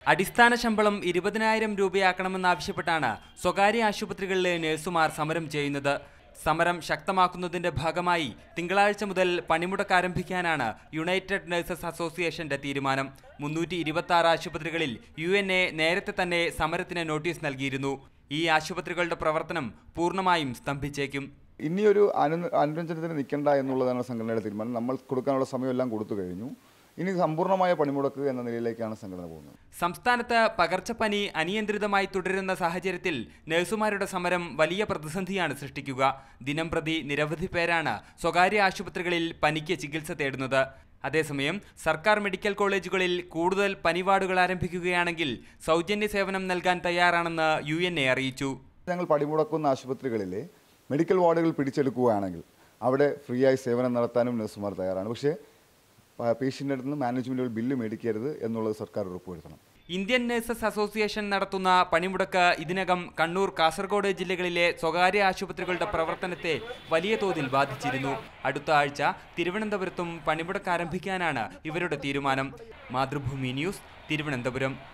അടിസ്ഥാന ശമ്പളം ഇരുപതിനായിരം രൂപയാക്കണമെന്നാവശ്യപ്പെട്ടാണ് സ്വകാര്യ ആശുപത്രികളിലെ നഴ്സുമാർ സമരം ചെയ്യുന്നത് സമരം ശക്തമാക്കുന്നതിന്റെ ഭാഗമായി തിങ്കളാഴ്ച മുതൽ പണിമുടക്ക് ആരംഭിക്കാനാണ് യുണൈറ്റഡ് നഴ്സസ് അസോസിയേഷന്റെ തീരുമാനം മുന്നൂറ്റി ഇരുപത്തി ആറ് ആശുപത്രികളിൽ യു എൻ എ നേരത്തെ തന്നെ സമരത്തിന് നോട്ടീസ് നൽകിയിരുന്നു ഈ ആശുപത്രികളുടെ പ്രവർത്തനം പൂർണ്ണമായും സ്തംഭിച്ചേക്കും ഇനിയൊരു അനു അനുരഞ്ജനത്തിന് നിൽക്കണ്ട എന്നുള്ളതാണ് സംഘടനയുടെ തീരുമാനം നമ്മൾ കൊടുക്കാനുള്ള സമയമെല്ലാം കൊടുത്തു കഴിഞ്ഞു ഇനി സമ്പൂർണ്ണമായ പണിമുടക്ക് എന്ന നിലയിലേക്കാണ് സംഘടന പോകുന്നത് സംസ്ഥാനത്ത് പകർച്ചപ്പനി അനിയന്ത്രിതമായി തുടരുന്ന സാഹചര്യത്തിൽ നഴ്സുമാരുടെ സമരം വലിയ പ്രതിസന്ധിയാണ് സൃഷ്ടിക്കുക ദിനം പ്രതി നിരവധി പേരാണ് സ്വകാര്യ ആശുപത്രികളിൽ പനിക്ക് ചികിത്സ തേടുന്നത് അതേസമയം സർക്കാർ മെഡിക്കൽ കോളേജുകളിൽ കൂടുതൽ പനിവാർഡുകൾ ആരംഭിക്കുകയാണെങ്കിൽ സൗജന്യ സേവനം നൽകാൻ തയ്യാറാണെന്ന് യു എൻ എ അറിയിച്ചു ഞങ്ങൾ പണിമുടക്കുന്ന ആശുപത്രികളിലെ മെഡിക്കൽ വാർഡുകൾ പിടിച്ചെടുക്കുകയാണെങ്കിൽ അവിടെ ഫ്രീ ആയി സേവനം നടത്താനും നഴ്സുമാർ തയ്യാറാണ് പക്ഷേ പേഷ്യൻ്റെ അടുത്ത് നിന്ന് മാനേജ്മെൻറ്റുകൾ ബില്ല് മേടിക്കരുത് എന്നുള്ളത് സർക്കാർ ഉറപ്പുവരുത്തണം ഇന്ത്യൻ നഴ്സസ് അസോസിയേഷൻ നടത്തുന്ന പണിമുടക്ക് ഇതിനകം കണ്ണൂർ കാസർഗോഡ് ജില്ലകളിലെ സ്വകാര്യ ആശുപത്രികളുടെ പ്രവർത്തനത്തെ വലിയ തോതിൽ ബാധിച്ചിരുന്നു അടുത്ത ആഴ്ച തിരുവനന്തപുരത്തും പണിമുടക്ക് ആരംഭിക്കാനാണ് ഇവരുടെ തീരുമാനം മാതൃഭൂമി ന്യൂസ് തിരുവനന്തപുരം